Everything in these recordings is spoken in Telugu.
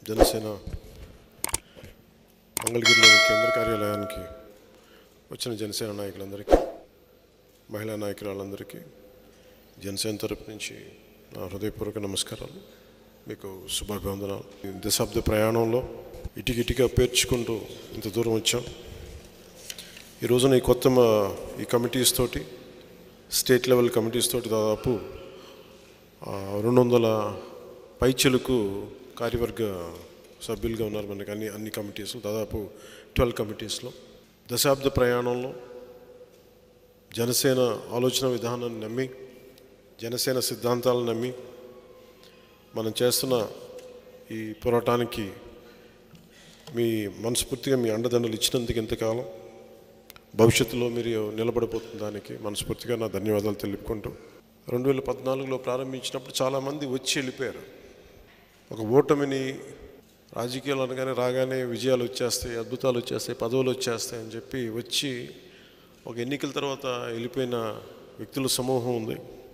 జనసేన మంగళగిరిలోని కేంద్ర కార్యాలయానికి వచ్చిన జనసేన నాయకులందరికీ మహిళా నాయకురాలందరికీ జనసేన తరపు నుంచి నా హృదయపూర్వక నమస్కారాలు మీకు శుభాభివందనాలు ఈ దశాబ్ద ప్రయాణంలో ఇటికిటిగా పేర్చుకుంటూ ఇంత దూరం వచ్చాం ఈ రోజున ఈ కొత్త మా ఈ కమిటీస్ తోటి స్టేట్ లెవెల్ కమిటీస్ తోటి దాదాపు ఆ, రెండు వందల పైచలకు కార్యవర్గ సభ్యులుగా ఉన్నారు మనకి అన్ని అన్ని కమిటీస్ దాదాపు ట్వెల్వ్ కమిటీస్లో దశాబ్ద ప్రయాణంలో జనసేన ఆలోచన విధానాన్ని నమ్మి జనసేన సిద్ధాంతాలను నమ్మి మనం చేస్తున్న ఈ పోరాటానికి మీ మనస్ఫూర్తిగా మీ అండదండలు ఇచ్చినందుకు ఇంతకాలం భవిష్యత్తులో మీరు నిలబడిపోతున్న దానికి మనస్ఫూర్తిగా నా ధన్యవాదాలు తెలుపుకుంటూ రెండు వేల పద్నాలుగులో ప్రారంభించినప్పుడు చాలామంది వచ్చి వెళ్ళిపోయారు ఒక ఓటమిని రాజకీయాలు అనగానే రాగానే విజయాలు వచ్చేస్తాయి అద్భుతాలు వచ్చేస్తాయి పదవులు వచ్చేస్తాయి అని చెప్పి వచ్చి ఒక ఎన్నికల తర్వాత వెళ్ళిపోయిన వ్యక్తుల సమూహం ఉంది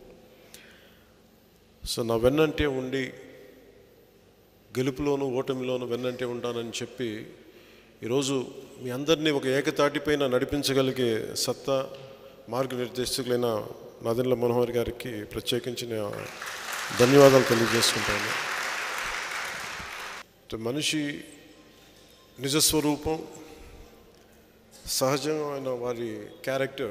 సో నా వెన్నంటే ఉండి గెలుపులోను ఓటమిలోను వెన్నంటే ఉంటానని చెప్పి ఈరోజు మీ అందరినీ ఒక ఏకతాటిపైన నడిపించగలిగే సత్తా మార్గనిర్దేశకులైన నాదెండ్ల మనోహర్ గారికి ప్రత్యేకించిన ధన్యవాదాలు తెలియజేసుకుంటాను ఇటు మనిషి నిజస్వరూపం సహజమైన వారి క్యారెక్టర్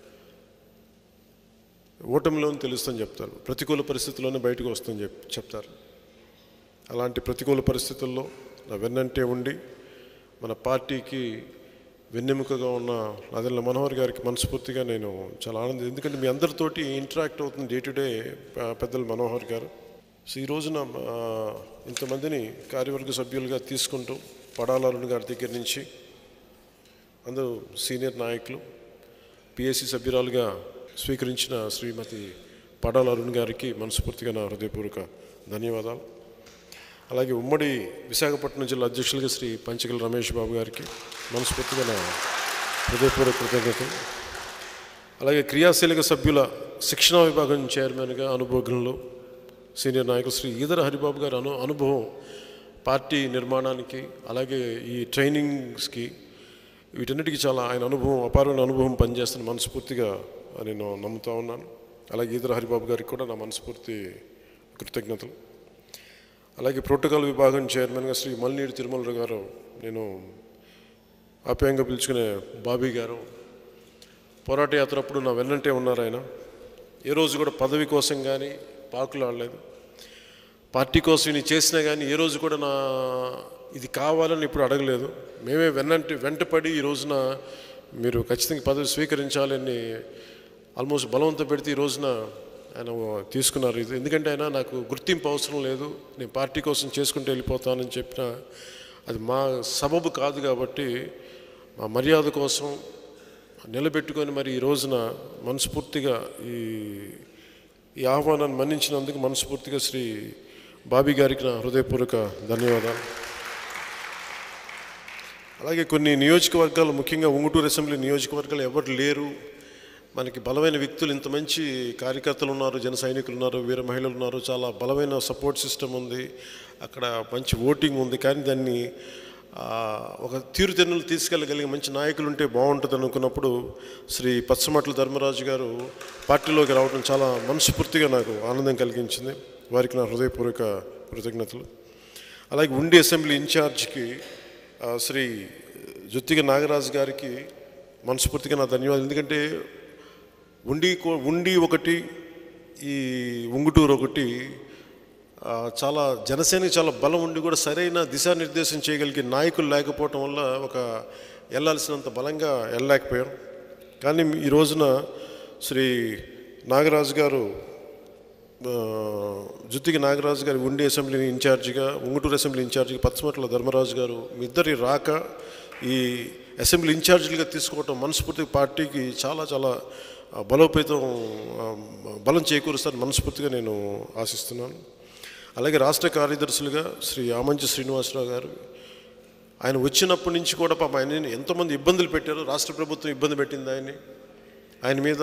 ఓటమిలోనే తెలుస్తుందని చెప్తారు ప్రతికూల పరిస్థితుల్లోనే బయటకు వస్తుందని చెప్ చెప్తారు అలాంటి ప్రతికూల పరిస్థితుల్లో నా వెన్నంటే ఉండి మన పార్టీకి వెన్నెముకగా ఉన్న నాదెల్ల మనోహర్ గారికి మనస్ఫూర్తిగా నేను చాలా ఆనందం ఎందుకంటే మీ అందరితోటి ఇంటరాక్ట్ అవుతుంది డే టు డే పెద్దలు మనోహర్ గారు సో ఈ రోజున ఆ, ఇంతమందిని కార్యవర్గ సభ్యులుగా తీసుకుంటూ పడాల అరుణ్ గారి దగ్గర నుంచి అందరూ సీనియర్ నాయకులు పిఎస్సి సభ్యురాలుగా స్వీకరించిన శ్రీమతి పడాల అరుణ్ గారికి మనస్ఫూర్తిగా నా హృదయపూర్వక ధన్యవాదాలు అలాగే ఉమ్మడి విశాఖపట్నం జిల్లా అధ్యక్షులుగా శ్రీ పంచకల రమేష్ బాబు గారికి మనస్ఫూర్తిగా నా హృదయపూర్వక కృతజ్ఞతలు అలాగే క్రియాశీలక సభ్యుల శిక్షణా విభాగం చైర్మన్గా అనుభవజ్ఞులు సీనియర్ నాయకులు శ్రీ ఈదర హరిబాబు గారి అను అనుభవం పార్టీ నిర్మాణానికి అలాగే ఈ ట్రైనింగ్స్కి వీటన్నిటికీ చాలా ఆయన అనుభవం అపారమైన అనుభవం పనిచేస్తున్న మనస్ఫూర్తిగా నేను నమ్ముతా ఉన్నాను అలాగే ఈదర హరిబాబు గారికి కూడా నా మనస్ఫూర్తి కృతజ్ఞతలు అలాగే ప్రోటోకాల్ విభాగం చైర్మన్గా శ్రీ మల్నీడి తిరుమల గారు నేను ఆప్యాయంగా పిలుచుకునే బాబీ గారు పోరాట యాత్ర అప్పుడు నా వెన్నంటే ఉన్నారు ఆయన ఏ రోజు కూడా పదవి కోసం కానీ పాకులు ఆడలేదు పార్టీ కోసం ఇది చేసినా కానీ ఏ రోజు కూడా నా ఇది కావాలని ఇప్పుడు అడగలేదు మేమే వెన్నంటి వెంటపడి ఈ రోజున మీరు ఖచ్చితంగా పదవి స్వీకరించాలని ఆల్మోస్ట్ బలవంత పెడితే ఈ రోజున ఆయన తీసుకున్నారు ఇది ఎందుకంటే ఆయన నాకు గుర్తింపు అవసరం లేదు నేను పార్టీ కోసం చేసుకుంటూ వెళ్ళిపోతానని చెప్పిన అది మా సబబు కాదు కాబట్టి మా మర్యాద కోసం నిలబెట్టుకొని మరి ఈ రోజున మనస్ఫూర్తిగా ఈ ఈ ఆహ్వానాన్ని మన్నించినందుకు మనస్ఫూర్తిగా శ్రీ బాబీ గారికి నా హృదయపూర్వక ధన్యవాదాలు అలాగే కొన్ని నియోజకవర్గాలు ముఖ్యంగా ఉంగుటూరు అసెంబ్లీ నియోజకవర్గాలు ఎవరు లేరు మనకి బలమైన వ్యక్తులు ఇంత మంచి కార్యకర్తలు ఉన్నారు జన సైనికులు ఉన్నారు వీర మహిళలు ఉన్నారు చాలా బలమైన సపోర్ట్ సిస్టమ్ ఉంది అక్కడ మంచి ఓటింగ్ ఉంది కానీ దాన్ని ఆ, ఒక తీరుతెన్నులు తీసుకెళ్ళగలిగే మంచి నాయకులు ఉంటే బాగుంటుంది అనుకున్నప్పుడు శ్రీ పచ్చమట్ల ధర్మరాజు గారు పార్టీలోకి రావడం చాలా మనస్ఫూర్తిగా నాకు ఆనందం కలిగించింది వారికి నా హృదయపూర్వక కృతజ్ఞతలు అలాగే ఉండి అసెంబ్లీ ఇన్ఛార్జ్కి ఆ, శ్రీ జొత్తిగ నాగరాజు గారికి మనస్ఫూర్తిగా నా ధన్యవాదాలు ఎందుకంటే ఉండి కో- ఉండి ఒకటి ఈ ఉంగుటూరు ఒకటి ఆ, చాలా జనసేనకి చాలా బలం ఉండి కూడా సరైన దిశానిర్దేశం చేయగలిగే నాయకులు లేకపోవటం వల్ల ఒక వెళ్ళాల్సినంత బలంగా వెళ్ళలేకపోయాం కానీ ఈ రోజున శ్రీ నాగరాజు గారు ఆ, జుత్తికి నాగరాజు గారు ఉండి అసెంబ్లీ ఇన్ఛార్జిగా ఉంగుటూరు అసెంబ్లీ ఇన్ఛార్జిగా పచ్చమట్ల ధర్మరాజు గారు మీ ఇద్దరి రాక ఈ అసెంబ్లీ ఇన్ఛార్జీలుగా తీసుకోవటం మనస్ఫూర్తిగా పార్టీకి చాలా చాలా ఆ, బలోపేతం ఆ, బలం చేకూరుస్తారని మనస్ఫూర్తిగా నేను ఆశిస్తున్నాను అలాగే రాష్ట్ర కార్యదర్శులుగా శ్రీ ఆమంచి శ్రీనివాసరావు గారు ఆయన వచ్చినప్పటి నుంచి కూడా పాప ఆయన ఎంతోమంది ఇబ్బందులు పెట్టారు రాష్ట్ర ప్రభుత్వం ఇబ్బంది పెట్టింది ఆయన్ని ఆయన మీద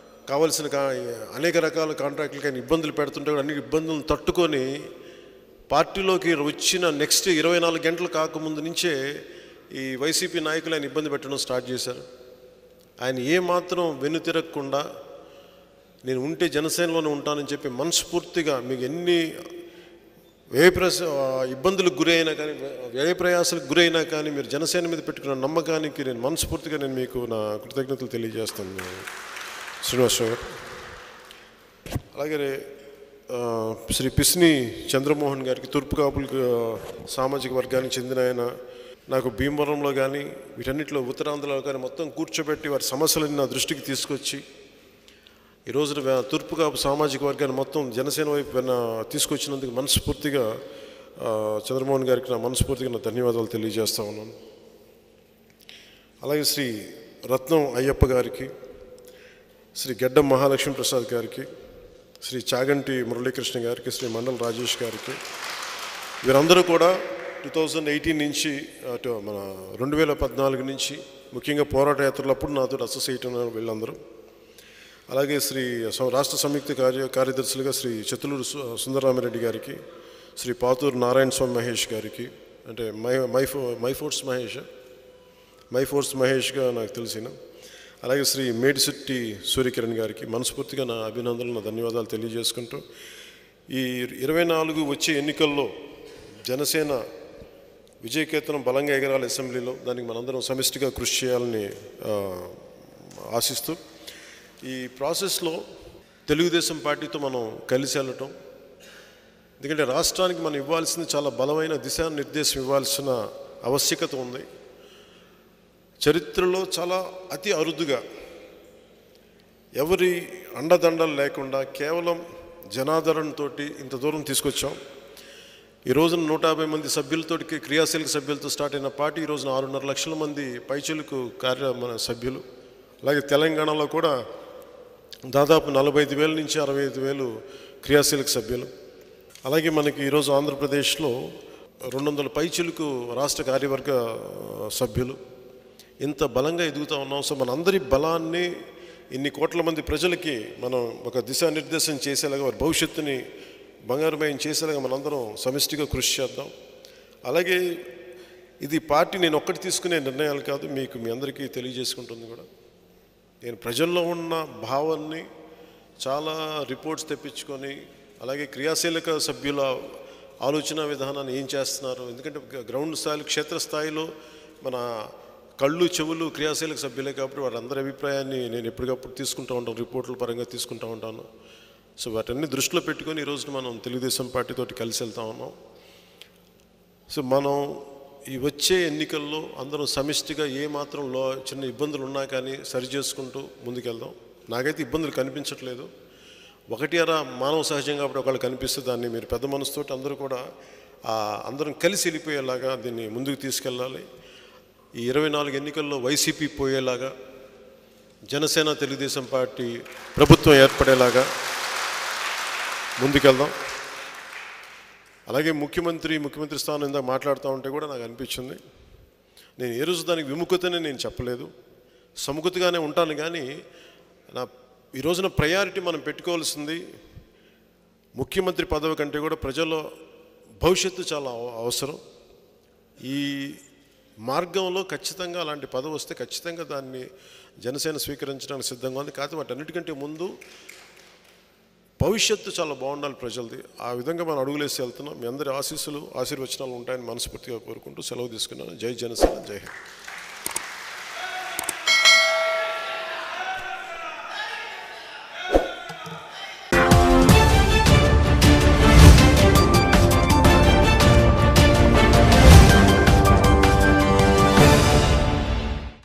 కావలసిన కా అనేక రకాల కాంట్రాక్టులకి ఆయన ఇబ్బందులు పెడుతుంటే కూడా అన్ని ఇబ్బందులను తట్టుకొని పార్టీలోకి వచ్చిన నెక్స్ట్ ఇరవై నాలుగు గంటలు కాకముందు నుంచే ఈ వైసీపీ నాయకులు ఆయన ఇబ్బంది పెట్టడం స్టార్ట్ చేశారు ఆయన ఏమాత్రం వెన్నుతిరగకుండా నేను ఉంటే జనసేనలోనే ఉంటానని చెప్పి మనస్ఫూర్తిగా మీకు ఎన్ని వ్యయ ప్రస ఇబ్బందులకు గురైనా కానీ వ్యయ ప్రయాసాలకు గురైనా కానీ మీరు జనసేన మీద పెట్టుకున్న నమ్మకానికి నేను మనస్ఫూర్తిగా నేను మీకు నా కృతజ్ఞతలు తెలియజేస్తాను శ్రీనివాసరావు గారు అలాగే ఆ, శ్రీ పిస్ని చంద్రమోహన్ గారికి తూర్పు కాపుల సామాజిక వర్గానికి చెందిన ఆయన నాకు భీమవరంలో కానీ వీటన్నిటిలో ఉత్తరాంధ్రలో కానీ మొత్తం కూర్చోబెట్టి వారి సమస్యలను నా దృష్టికి తీసుకొచ్చి ఈ రోజున వే- తూర్పు కాపు సామాజిక వర్గాన్ని మొత్తం జనసేన వైపు వెన్న తీసుకొచ్చినందుకు మనస్ఫూర్తిగా ఆ, చంద్రమోహన్ గారికి నా మనస్ఫూర్తిగా నా ధన్యవాదాలు తెలియజేస్తా ఉన్నాను అలాగే శ్రీ రత్నం అయ్యప్ప గారికి శ్రీ గెడ్డం మహాలక్ష్మి ప్రసాద్ గారికి శ్రీ చాగంటి మురళీకృష్ణ గారికి శ్రీ మండల్ రాజేష్ గారికి వీరందరూ కూడా టూ థౌజండ్ ఎయిటీన్ నుంచి అటు మన రెండు వేల పద్నాలుగు నుంచి ముఖ్యంగా పోరాట యాత్రలప్పుడు నాతో అసోసియేట్ ఉన్నారు వీళ్ళందరూ అలాగే శ్రీ సం- రాష్ట్ర సంయుక్త కార్య కార్యదర్శులుగా శ్రీ చెతులూరు సు- సుందరరామిరెడ్డి గారికి శ్రీ పాతూరు నారాయణ స్వామి మహేష్ గారికి అంటే మై మై ఫో my force Mahesh my force మహేష్గా నాకు తెలిసిన అలాగే శ్రీ మేడిశెట్టి సూర్యకిరణ్ గారికి మనస్ఫూర్తిగా నా అభినందనలు నా ధన్యవాదాలు తెలియజేసుకుంటూ ఈ ఇరవై నాలుగు వచ్చే ఎన్నికల్లో జనసేన విజయకేతనం బలంగా ఎగరాలి అసెంబ్లీలో దానికి మనందరం సమిష్టిగా కృషి చేయాలని ఆ, ఆశిస్తూ ఈ ప్రాసెస్లో తెలుగుదేశం పార్టీతో మనం కలిసి వెళ్ళటం ఎందుకంటే రాష్ట్రానికి మనం ఇవ్వాల్సింది చాలా బలమైన దిశానిర్దేశం ఇవ్వాల్సిన ఆవశ్యకత ఉంది చరిత్రలో చాలా అతి అరుదుగా ఎవరి అండదండలు లేకుండా కేవలం జనాదరణతో ఇంత దూరం తీసుకొచ్చాం ఈ రోజున నూట యాభై మంది సభ్యులతోటి క్రియాశీలక సభ్యులతో స్టార్ట్ అయిన పార్టీ ఈ రోజున ఆరున్నర లక్షల మంది పైచులకు కార్య మన సభ్యులు అలాగే తెలంగాణలో కూడా దాదాపు నలభై ఐదు వేల నుంచి అరవై ఐదు వేలు క్రియాశీలక సభ్యులు అలాగే మనకి ఈరోజు ఆంధ్రప్రదేశ్లో రెండు వందల పైచులకు రాష్ట్ర కార్యవర్గ ఆ, సభ్యులు ఇంత బలంగా ఎదుగుతూ ఉన్నాం సో మనందరి బలాన్ని ఇన్ని కోట్ల మంది ప్రజలకి మనం ఒక దిశానిర్దేశం చేసేలాగా వారి భవిష్యత్తుని బంగారుమయం చేసేలాగా మనందరం సమిష్టిగా కృషి చేద్దాం అలాగే ఇది పార్టీ నేను ఒక్కటి తీసుకునే నిర్ణయాలు కాదు మీకు మీ అందరికీ తెలియజేసుకుంటుంది కూడా నేను ప్రజల్లో ఉన్న భావాన్ని చాలా రిపోర్ట్స్ తెప్పించుకొని అలాగే క్రియాశీలక సభ్యుల ఆలోచన విధానాన్ని ఏం చేస్తున్నారు ఎందుకంటే గ- గ్రౌండ్ స్థాయిలో క్షేత్రస్థాయిలో మన కళ్ళు చెవులు క్రియాశీలక సభ్యులే కాబట్టి వారందరి అభిప్రాయాన్ని నేను ఎప్పటికప్పుడు తీసుకుంటూ ఉంటాను రిపోర్ట్ల పరంగా తీసుకుంటూ ఉంటాను సో వాటన్ని దృష్టిలో పెట్టుకొని ఈ రోజున మనం తెలుగుదేశం పార్టీతోటి కలిసి వెళ్తా ఉన్నాం సో మనం ఈ వచ్చే ఎన్నికల్లో అందరం సమిష్టిగా ఏ మాత్రం లో చిన్న ఇబ్బందులు ఉన్నా కానీ సరి చేసుకుంటూ ముందుకెళ్దాం నాకైతే ఇబ్బందులు కనిపించట్లేదు ఒకటి అరా మానవ సహజం కాబట్టి ఒకళ్ళు కనిపిస్తే దాన్ని మీరు పెద్ద మనసుతోటి అందరూ కూడా ఆ, అందరం కలిసి వెళ్ళిపోయేలాగా దీన్ని ముందుకు తీసుకెళ్ళాలి ఈ ఇరవై నాలుగు ఎన్నికల్లో వైసీపీ పోయేలాగా జనసేన తెలుగుదేశం పార్టీ ప్రభుత్వం ఏర్పడేలాగా ముందుకెళ్దాం అలాగే ముఖ్యమంత్రి ముఖ్యమంత్రి స్థానం ఇందాక మాట్లాడుతూ ఉంటే కూడా నాకు అనిపించింది నేను ఏ రోజు దానికి విముఖతనే నేను చెప్పలేదు సముఖతగానే ఉంటాను కానీ నా ఈ రోజున ప్రయారిటీ మనం పెట్టుకోవాల్సింది ముఖ్యమంత్రి పదవి కంటే కూడా ప్రజల భవిష్యత్తు చాలా అవ- అవసరం ఈ మార్గంలో ఖచ్చితంగా అలాంటి పదవి వస్తే ఖచ్చితంగా దాన్ని జనసేన స్వీకరించడానికి సిద్ధంగా ఉంది కాకపోతే వాటన్నిటికంటే ముందు భవిష్యత్తు చాలా బాగుండాలి ప్రజలది ఆ విధంగా మనం అడుగులేసి వెళ్తున్నాం మీ అందరి ఆశీస్సులు ఆశీర్వచనాలు ఉంటాయని మనస్ఫూర్తిగా కోరుకుంటూ సెలవు తీసుకున్నాను జై జనసేన జై హింద్